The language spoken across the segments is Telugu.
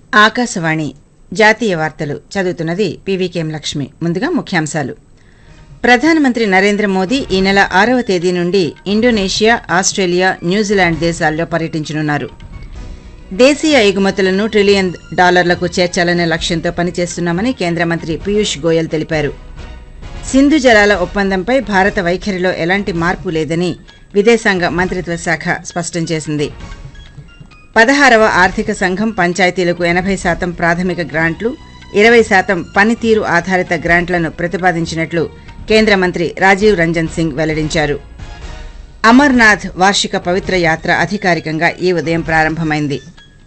ఆకాశవాణి జాతీయ వార్తలు చదువుతున్నది పీవీకేఎం లక్ష్మి ముందుగా ముఖ్యాంశాలు ప్రధానమంత్రి నరేంద్ర మోదీ ఈ నెల ఆరవ తేదీ నుండి ఇండోనేషియా ఆస్ట్రేలియా న్యూజిలాండ్ దేశాల్లో పర్యటించనున్నారు దేశీయ ఎగుమతులను ట్రిలియన్ డాలర్లకు చేర్చాలనే లక్ష్యంతో పనిచేస్తున్నామని కేంద్ర మంత్రి పీయూష్ గోయల్ తెలిపారు సింధు జలాల ఒప్పందంపై భారత వైఖరిలో ఎలాంటి మార్పు లేదని విదేశాంగ మంత్రిత్వ శాఖ స్పష్టం చేసింది పదహారవ ఆర్థిక సంఘం పంచాయతీలకు ఎనభై శాతం ప్రాథమిక గ్రాంట్లు ఇరవై శాతం పనితీరు ఆధారిత గ్రాంట్లను ప్రతిపాదించినట్లు కేంద్ర మంత్రి రాజీవ్ రంజన్ సింగ్ వెల్లడించారు అమర్నాథ్ వార్షిక పవిత్ర యాత్ర అధికారికంగా ఈ ఉదయం ప్రారంభమైంది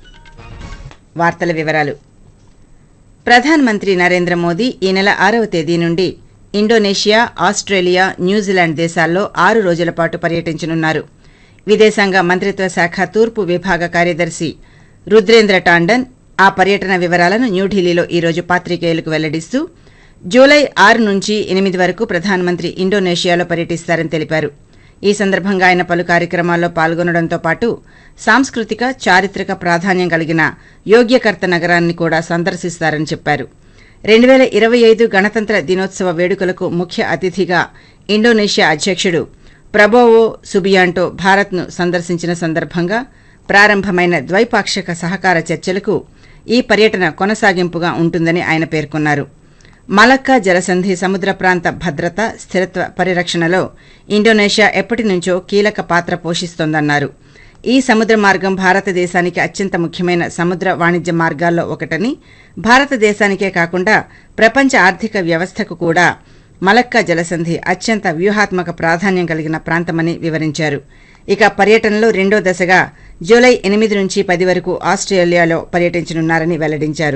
వార్తల వివరాలు ప్రధానమంత్రి నరేంద్ర మోదీ ఈ నెల ఆరవ తేదీ నుండి ఇండోనేషియా ఆస్ట్రేలియా న్యూజిలాండ్ దేశాల్లో ఆరు రోజుల పాటు పర్యటించనున్నారు విదేశాంగ మంత్రిత్వ శాఖ తూర్పు విభాగ కార్యదర్శి రుద్రేంద్ర టాండన్ ఆ పర్యటన వివరాలను న్యూఢిల్లీలో ఈరోజు పాత్రికేయులకు వెల్లడిస్తూ జూలై ఆరు నుంచి ఎనిమిది వరకు ప్రధానమంత్రి ఇండోనేషియాలో పర్యటిస్తారని తెలిపారు ఈ సందర్భంగా ఆయన పలు కార్యక్రమాల్లో పాల్గొనడంతో పాటు సాంస్కృతిక చారిత్రక ప్రాధాన్యం కలిగిన యోగ్యకర్త నగరాన్ని కూడా సందర్శిస్తారని చెప్పారు రెండు వేల ఇరవై ఐదు గణతంత్ర దినోత్సవ వేడుకలకు ముఖ్య అతిథిగా ఇండోనేషియా అధ్యక్షుడు ప్రబోవో సుబియాంటో భారత్ను సందర్శించిన సందర్భంగా ప్రారంభమైన ద్వైపాక్షిక సహకార చర్చలకు ఈ పర్యటన కొనసాగింపుగా ఉంటుందని ఆయన పేర్కొన్నారు మలక్కా జలసంధి సముద్ర ప్రాంత భద్రత స్థిరత్వ పరిరక్షణలో ఇండోనేషియా ఎప్పటి నుంచో కీలక పాత్ర పోషిస్తోందన్నారు ఈ సముద్ర మార్గం భారతదేశానికి అత్యంత ముఖ్యమైన సముద్ర వాణిజ్య మార్గాల్లో ఒకటని భారతదేశానికే కాకుండా ప్రపంచ ఆర్థిక వ్యవస్థకు కూడా మలక్కా జలసంధి అత్యంత వ్యూహాత్మక ప్రాధాన్యం కలిగిన ప్రాంతమని వివరించారు ఇక పర్యటనలో రెండో దశగా జూలై ఎనిమిది నుంచి పది వరకు ఆస్ట్రేలియాలో పర్యటించనున్నారని వెల్లడించారు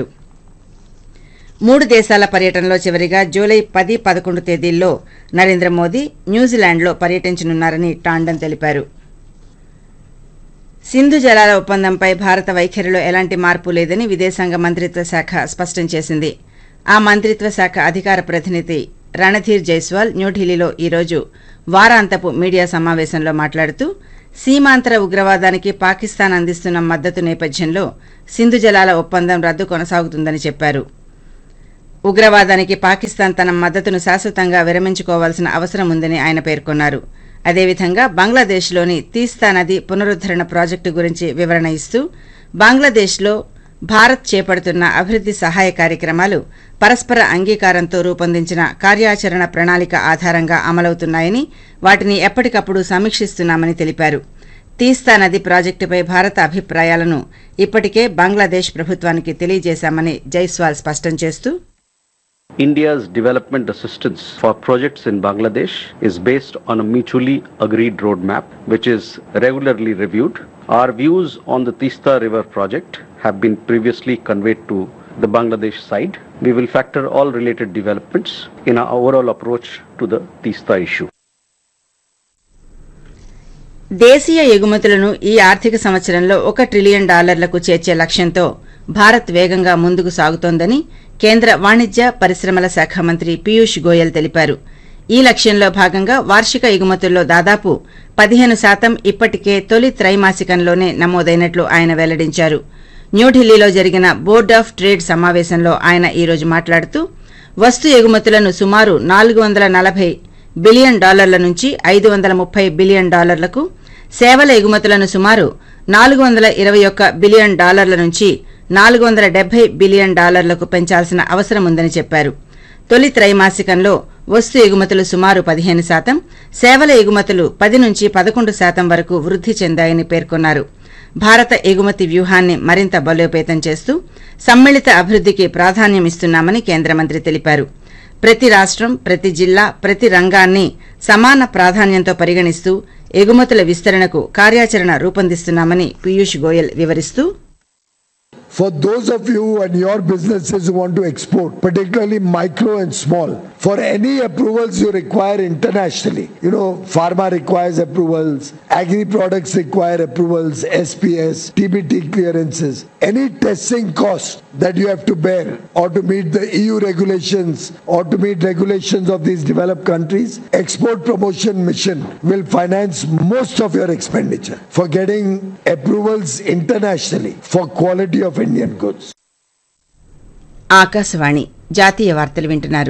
మూడు దేశాల పర్యటనలో చివరిగా జూలై పది పదకొండు తేదీల్లో నరేంద్ర మోదీ న్యూజిలాండ్లో పర్యటించనున్నారని టాండన్ తెలిపారు సింధు జలాల ఒప్పందంపై భారత వైఖరిలో ఎలాంటి మార్పు లేదని విదేశాంగ మంత్రిత్వ శాఖ స్పష్టం చేసింది ఆ మంత్రిత్వ శాఖ అధికార ప్రతినిధి రణధీర్ జైస్వాల్ న్యూఢిల్లీలో ఈరోజు వారాంతపు మీడియా సమావేశంలో మాట్లాడుతూ సీమాంతర ఉగ్రవాదానికి పాకిస్తాన్ అందిస్తున్న మద్దతు నేపథ్యంలో సింధు జలాల ఒప్పందం రద్దు కొనసాగుతుందని చెప్పారు ఉగ్రవాదానికి పాకిస్తాన్ తన మద్దతును శాశ్వతంగా విరమించుకోవాల్సిన అవసరం ఉందని ఆయన పేర్కొన్నారు అదేవిధంగా బంగ్లాదేశ్లోని తీస్తా నది పునరుద్దరణ ప్రాజెక్టు గురించి వివరణ ఇస్తూ బంగ్లాదేశ్లో భారత్ చేపడుతున్న అభివృద్ది సహాయ కార్యక్రమాలు పరస్పర అంగీకారంతో రూపొందించిన కార్యాచరణ ప్రణాళిక ఆధారంగా అమలవుతున్నాయని వాటిని ఎప్పటికప్పుడు సమీక్షిస్తున్నామని తెలిపారు తీస్తా నది ప్రాజెక్టుపై భారత అభిప్రాయాలను ఇప్పటికే బంగ్లాదేశ్ ప్రభుత్వానికి తెలియజేశామని జైస్వాల్ స్పష్టం చేస్తూ India's development assistance for projects in Bangladesh is based on a mutually agreed roadmap, which is regularly reviewed. Our views on the Tista River project have been previously conveyed to the Bangladesh side. We will factor all related developments in our overall approach to the Tista issue. దేశీయ ఎగుమతులను ఈ ఆర్థిక సంవత్సరంలో ఒక ట్రిలియన్ డాలర్లకు చేర్చే లక్ష్యంతో భారత్ వేగంగా ముందుకు సాగుతోందని కేంద్ర వాణిజ్య పరిశ్రమల శాఖ మంత్రి పీయూష్ గోయల్ తెలిపారు ఈ లక్ష్యంలో భాగంగా వార్షిక ఎగుమతుల్లో దాదాపు పదిహేను శాతం ఇప్పటికే తొలి త్రైమాసికంలోనే నమోదైనట్లు ఆయన వెల్లడించారు న్యూఢిల్లీలో జరిగిన బోర్డ్ ఆఫ్ ట్రేడ్ సమావేశంలో ఆయన ఈరోజు మాట్లాడుతూ వస్తు ఎగుమతులను సుమారు నాలుగు వందల నలభై బిలియన్ డాలర్ల నుంచి ఐదు వందల ముప్పై బిలియన్ డాలర్లకు సేవల ఎగుమతులను సుమారు నాలుగు వందల ఇరవై ఒక్క బిలియన్ డాలర్ల నుంచి నాలుగు వందల డెబ్బై బిలియన్ డాలర్లకు పెంచాల్సిన అవసరం ఉందని చెప్పారు తొలి త్రైమాసికంలో వస్తు ఎగుమతులు సుమారు పదిహేను శాతం సేవల ఎగుమతులు పది నుంచి పదకొండు శాతం వరకు వృద్ధి చెందాయని పేర్కొన్నారు భారత ఎగుమతి వ్యూహాన్ని మరింత బలోపేతం చేస్తూ సమ్మిళిత అభివృద్ధికి ప్రాధాన్యమిస్తున్నామని కేంద్ర మంత్రి తెలిపారు ప్రతి రాష్ట్రం ప్రతి జిల్లా ప్రతి రంగాన్ని సమాన ప్రాధాన్యంతో పరిగణిస్తూ ఎగుమతుల విస్తరణకు కార్యాచరణ రూపొందిస్తున్నామని పీయూష్ గోయల్ వివరిస్తూ For those of you and your businesses who want to export, particularly micro and small, for any approvals you require internationally, you know, pharma requires approvals, agri products require approvals, SPS, TBT clearances, any testing cost that you have to bear or to meet the EU regulations or to meet regulations of these developed countries, Export Promotion Mission will finance most of your expenditure for getting approvals internationally for quality of Indian goods. Akashvani జాతీయ వార్తలు వింటున్నారు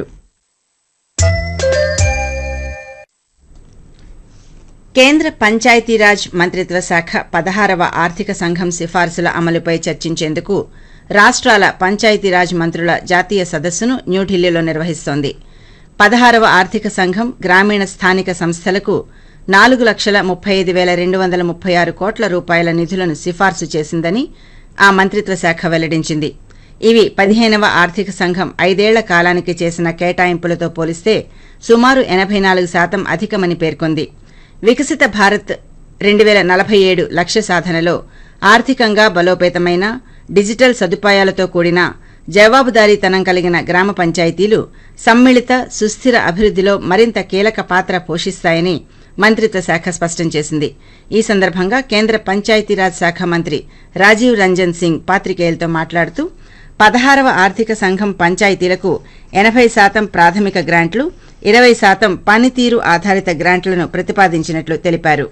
కేంద్ర పంచాయతీరాజ్ మంత్రిత్వ శాఖ పదహారవ ఆర్థిక సంఘం సిఫార్సుల అమలుపై చర్చించేందుకు రాష్ట్రాల పంచాయతీరాజ్ మంత్రుల జాతీయ సదస్సును న్యూఢిల్లీలో నిర్వహిస్తోంది పదహారవ ఆర్థిక సంఘం గ్రామీణ స్థానిక సంస్థలకు నాలుగు లక్షల ముప్పై ఐదు వేల రెండు వందల ముప్పై ఆరు కోట్ల రూపాయల నిధులను సిఫార్సు చేసిందని ఆ మంత్రిత్వ శాఖ వెల్లడించింది ఇవి పదిహేనవ ఆర్థిక సంఘం ఐదేళ్ల కాలానికి చేసిన కేటాయింపులతో పోలిస్తే సుమారు ఎనభై నాలుగు శాతం అధికమని పేర్కొంది వికసిత భారత్ రెండు వేల నలభై ఏడు లక్ష్య సాధనలో ఆర్థికంగా బలోపేతమైన డిజిటల్ సదుపాయాలతో కూడిన జవాబుదారీతనం కలిగిన గ్రామ పంచాయతీలు సమ్మిళిత సుస్థిర అభివృద్ధిలో మరింత కీలక పాత్ర పోషిస్తాయని మంత్రిత్వ శాఖ స్పష్టం చేసింది ఈ సందర్భంగా కేంద్ర పంచాయతీరాజ్ శాఖ మంత్రి రాజీవ్ రంజన్ సింగ్ పాత్రికేయులతో మాట్లాడుతూ పదహారవ ఆర్థిక సంఘం పంచాయతీలకు ఎనభై శాతం ప్రాథమిక గ్రాంట్లు ఇరవై శాతం పనితీరు ఆధారిత గ్రాంట్లను ప్రతిపాదించినట్లు తెలిపారు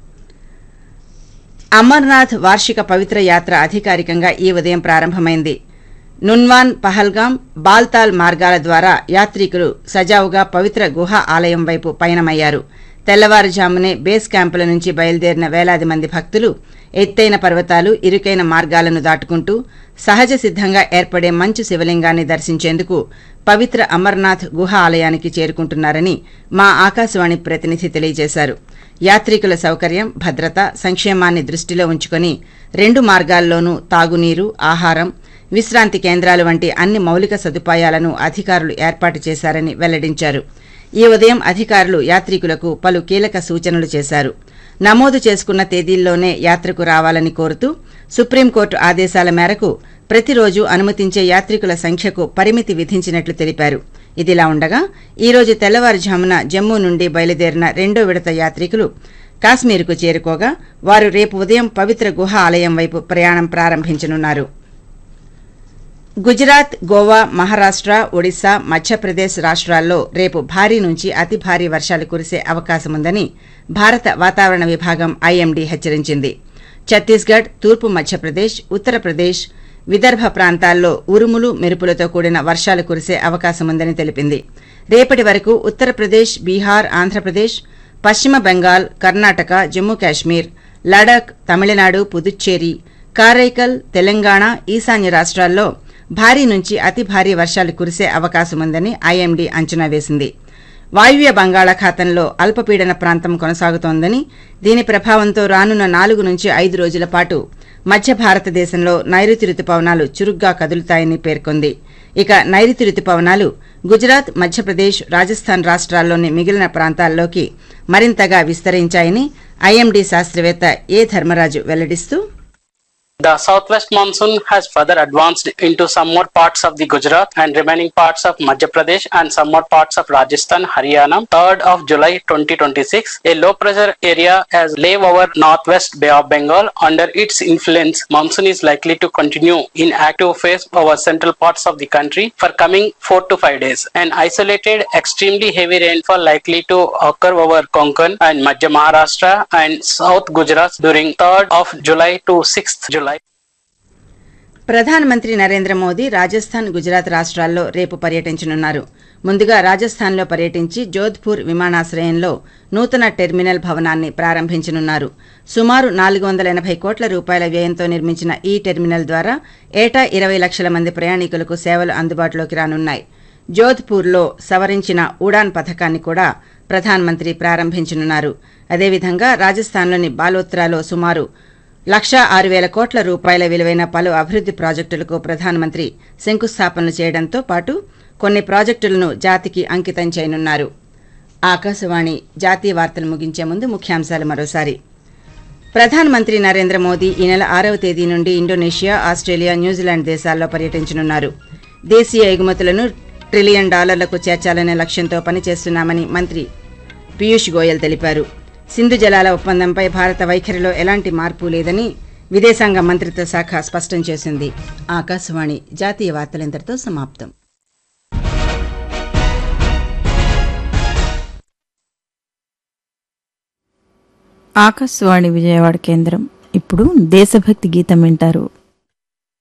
అమర్నాథ్ వార్షిక పవిత్ర యాత్ర అధికారికంగా ఈ ఉదయం ప్రారంభమైంది నున్వాన్ పహల్గాం బాల్తాల్ మార్గాల ద్వారా యాత్రికులు సజావుగా పవిత్ర గుహ ఆలయం వైపు పయనమయ్యారు తెల్లవారుజామునే బేస్ క్యాంపుల నుంచి బయలుదేరిన వేలాది మంది భక్తులు ఎత్తైన పర్వతాలు ఇరుకైన మార్గాలను దాటుకుంటూ సహజ సిద్ధంగా ఏర్పడే మంచు శివలింగాన్ని దర్శించేందుకు పవిత్ర అమర్నాథ్ గుహ ఆలయానికి చేరుకుంటున్నారని మా ఆకాశవాణి ప్రతినిధి తెలియజేశారు యాత్రికుల సౌకర్యం భద్రత సంక్షేమాన్ని దృష్టిలో ఉంచుకొని రెండు మార్గాల్లోనూ తాగునీరు ఆహారం విశ్రాంతి కేంద్రాలు వంటి అన్ని మౌలిక సదుపాయాలను అధికారులు ఏర్పాటు చేశారని వెల్లడించారు ఈ ఉదయం అధికారులు యాత్రికులకు పలు కీలక సూచనలు చేశారు నమోదు చేసుకున్న తేదీల్లోనే యాత్రకు రావాలని కోరుతూ సుప్రీంకోర్టు ఆదేశాల మేరకు ప్రతిరోజు అనుమతించే యాత్రికుల సంఖ్యకు పరిమితి విధించినట్లు తెలిపారు ఇదిలా ఉండగా ఈ రోజు తెల్లవారుజామున జమ్మూ నుండి బయలుదేరిన రెండో విడత యాత్రికులు కాశ్మీర్కు చేరుకోగా వారు రేపు ఉదయం పవిత్ర గుహ ఆలయం వైపు ప్రయాణం ప్రారంభించనున్నారు గుజరాత్ గోవా మహారాష్ట్ర ఒడిశా మధ్యప్రదేశ్ రాష్ట్రాల్లో రేపు భారీ నుంచి అతి భారీ వర్షాలు కురిసే అవకాశముందని భారత వాతావరణ విభాగం ఐఎండీ హెచ్చరించింది ఛత్తీస్గఢ్ తూర్పు మధ్యప్రదేశ్ ఉత్తరప్రదేశ్ విదర్భ ప్రాంతాల్లో ఉరుములు మెరుపులతో కూడిన వర్షాలు కురిసే అవకాశముందని తెలిపింది రేపటి వరకు ఉత్తరప్రదేశ్ బీహార్ ఆంధ్రప్రదేశ్ పశ్చిమ బెంగాల్ కర్ణాటక జమ్మూ కాశ్మీర్ లడాక్ తమిళనాడు పుదుచ్చేరి కారైకల్ తెలంగాణ ఈశాన్య రాష్ట్రాల్లో భారీ నుంచి అతి భారీ వర్షాలు కురిసే అవకాశముందని ఐఎండీ అంచనా వేసింది వాయువ్య బంగాళాఖాతంలో అల్పపీడన ప్రాంతం కొనసాగుతోందని దీని ప్రభావంతో రానున్న నాలుగు నుంచి ఐదు రోజుల పాటు మధ్య భారతదేశంలో నైరుతి రుతుపవనాలు చురుగ్గా కదులుతాయని పేర్కొంది ఇక నైరుతి రుతుపవనాలు గుజరాత్ మధ్యప్రదేశ్ రాజస్థాన్ రాష్ట్రాల్లోని మిగిలిన ప్రాంతాల్లోకి మరింతగా విస్తరించాయని ఐఎండీ శాస్త్రవేత్త ఏ Dharmaraju వెల్లడిస్తూ The southwest monsoon has further advanced into some more parts of the Gujarat and remaining parts of Madhya Pradesh and some more parts of Rajasthan, Haryana. 3rd of July 2026, a low pressure area has laid over northwest Bay of Bengal. Under its influence, monsoon is likely to continue in active phase over central parts of the country for coming 4 to 5 days. An isolated extremely heavy rainfall likely to occur over Konkan and Madhya Maharashtra and South Gujarat during 3rd of July to 6th July. ప్రధానమంత్రి నరేంద్ర మోదీ రాజస్థాన్ గుజరాత్ రాష్ట్రాల్లో రేపు పర్యటించనున్నారు ముందుగా రాజస్థాన్లో పర్యటించి జోధ్పూర్ విమానాశ్రయంలో నూతన టెర్మినల్ భవనాన్ని ప్రారంభించనున్నారు సుమారు నాలుగు వందల ఎనభై కోట్ల రూపాయల వ్యయంతో నిర్మించిన ఈ టెర్మినల్ ద్వారా ఏటా ఇరవై లక్షల మంది ప్రయాణికులకు సేవలు అందుబాటులోకి రానున్నాయి జోధ్పూర్లో సవరించిన ఉడాన్ పథకాన్ని కూడా ప్రధానమంత్రి ప్రారంభించనున్నారు అదేవిధంగా రాజస్థాన్లోని బాలోత్రాలో సుమారు లక్షా ఆరు వేల కోట్ల రూపాయల విలువైన పలు అభివృద్ది ప్రాజెక్టులకు ప్రధానమంత్రి శంకుస్థాపనలు చేయడంతో పాటు కొన్ని ప్రాజెక్టులను జాతికి అంకితం చేయనున్నారు ఆకాశవాణి జాతీయ వార్తలు ముగించే ముందు ముఖ్యాంశాలు మరోసారి ప్రధానమంత్రి నరేంద్ర మోదీ ఈ నెల ఆరవ తేదీ నుండి ఇండోనేషియా ఆస్ట్రేలియా న్యూజిలాండ్ దేశాల్లో పర్యటించనున్నారు దేశీయ ఎగుమతులను ట్రిలియన్ డాలర్లకు చేర్చాలనే లక్ష్యంతో పనిచేస్తున్నామని మంత్రి పీయూష్ గోయల్ తెలిపారు సింధు జలాల ఒప్పందంపై భారత వైఖరిలో ఎలాంటి మార్పు లేదని విదేశాంగ మంత్రిత్వ శాఖ స్పష్టం చేసింది ఆకాశవాణి జాతీయ వార్తలింతటితో సమాప్తం ఆకాశవాణి విజయవాడ కేంద్రం ఇప్పుడు దేశభక్తి గీతం వింటారు